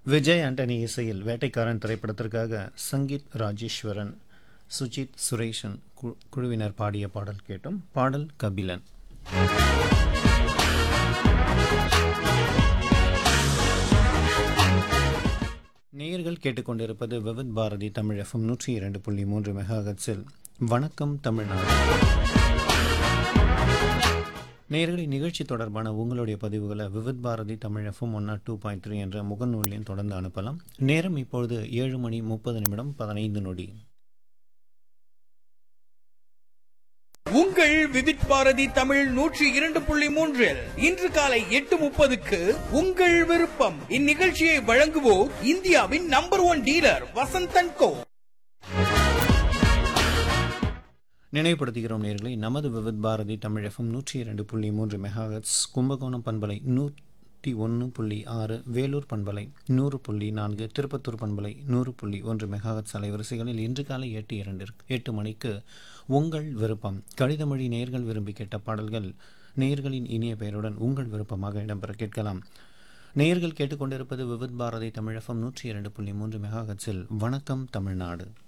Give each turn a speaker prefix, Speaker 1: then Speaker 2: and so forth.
Speaker 1: விஜய் ஆண்டனி இசையில் வேட்டைக்காரன் திரைப்படத்திற்காக சங்கீத் ராஜேஸ்வரன் சுஜித் சுரேஷன் கு- குழுவினர் பாடிய பாடல் கேட்டோம் பாடல் கபிலன் நேயர்கள் கேட்டுக்கொண்டிருப்பது விவித் பாரதி தமிழ் எஃப்எம் நூற்றி இரண்டு புள்ளி மூன்று மெகாஹெட்ஸில் வணக்கம் தமிழ்நாடு நேயர்களை நிகழ்ச்சி தொடர்பான உங்களுடைய பதிவுகளை Vividh Bharati Tamil FM one two point three என்ற முகநூலில் தொடர்ந்து அனுப்பலாம் நேரம் இப்பொழுது ஏழு மணி முப்பது நிமிடம் பதினைந்து நொடி
Speaker 2: உங்கள் விவித் பாரதி தமிழ் நூற்றி இரண்டு புள்ளி மூன்றில் இன்று காலை எட்டு முப்பதுக்கு உங்கள் விருப்பம் இந்நிகழ்ச்சியை வழங்குவோர் இந்தியாவின் number one dealer Vasanthan co
Speaker 1: நினைவுபடுத்துகிறோம் நேர்களை நமது விவித் பாரதி தமிழ் எஃப்எம் நூற்றி இரண்டு புள்ளி மூன்று மெகாஹெட்ஸ் கும்பகோணம் பண்பலை நூற்றி ஒன்று புள்ளி ஆறு வேலூர் பண்பலை நூறு புள்ளி நான்கு திருப்பத்தூர் பண்பலை நூறு புள்ளி ஒன்று மெகாஹெட்ஸ் அலைவரிசைகளில் இன்று காலை எட்டு இரண்டிற்கு எட்டு மணிக்கு உங்கள் விருப்பம் கடிதமொழி நேர்கள் விரும்பி கேட்ட பாடல்கள் நேயர்களின் இனிய பெயருடன் உங்கள் விருப்பமாக இடம்பெற கேட்கலாம் நேயர்கள் கேட்டுக்கொண்டிருப்பது விவித் பாரதி தமிழ் எஃப்எம் நூற்றி இரண்டு புள்ளி மூன்று மெகாஹெட்ஸில் வணக்கம் தமிழ்நாடு